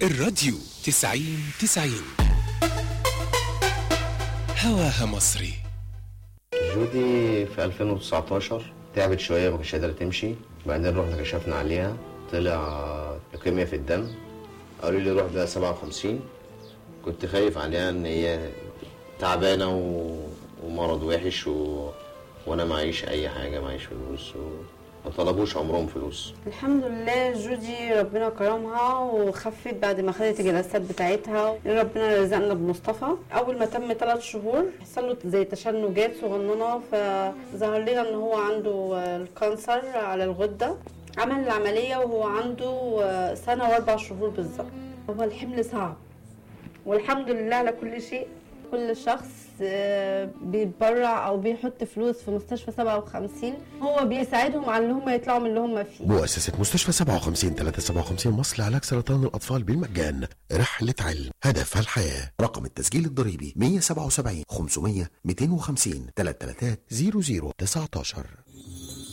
الراديو تسعين تسعين هواها مصري جودي في 2019 تعبت شوية ما كانتش قادرة تمشي بعدين رحنا كشفنا عليها طلع لوكيميا في الدم قالوا لي روح ده 57 كنت خايف عليها ان هي تعبانة و... ومرض وحش و... وانا معيش اي حاجة معيش فلوس و... ما طلبوش عمرهم فلوس الحمد لله جودي ربنا كرمها وخفت بعد ما خدت الجلسات بتاعتها ربنا رزقنا بمصطفى اول ما تم ثلاث شهور حصل له زي تشنجات صغننه فظهر لنا ان هو عنده الكانسر على الغده عمل العمليه وهو عنده سنه واربع شهور بالظبط هو الحمل صعب والحمد لله على كل شيء كل شخص آه، بيتبرع او بيحط فلوس في مستشفى 57 هو بيساعدهم على ان هم يطلعوا من اللي هم فيه مؤسسة مستشفى 57 357 مصر لعلاج سرطان الأطفال بالمجان رحلة علم هدفها الحياة رقم التسجيل الضريبي 177 500 250 333 00 19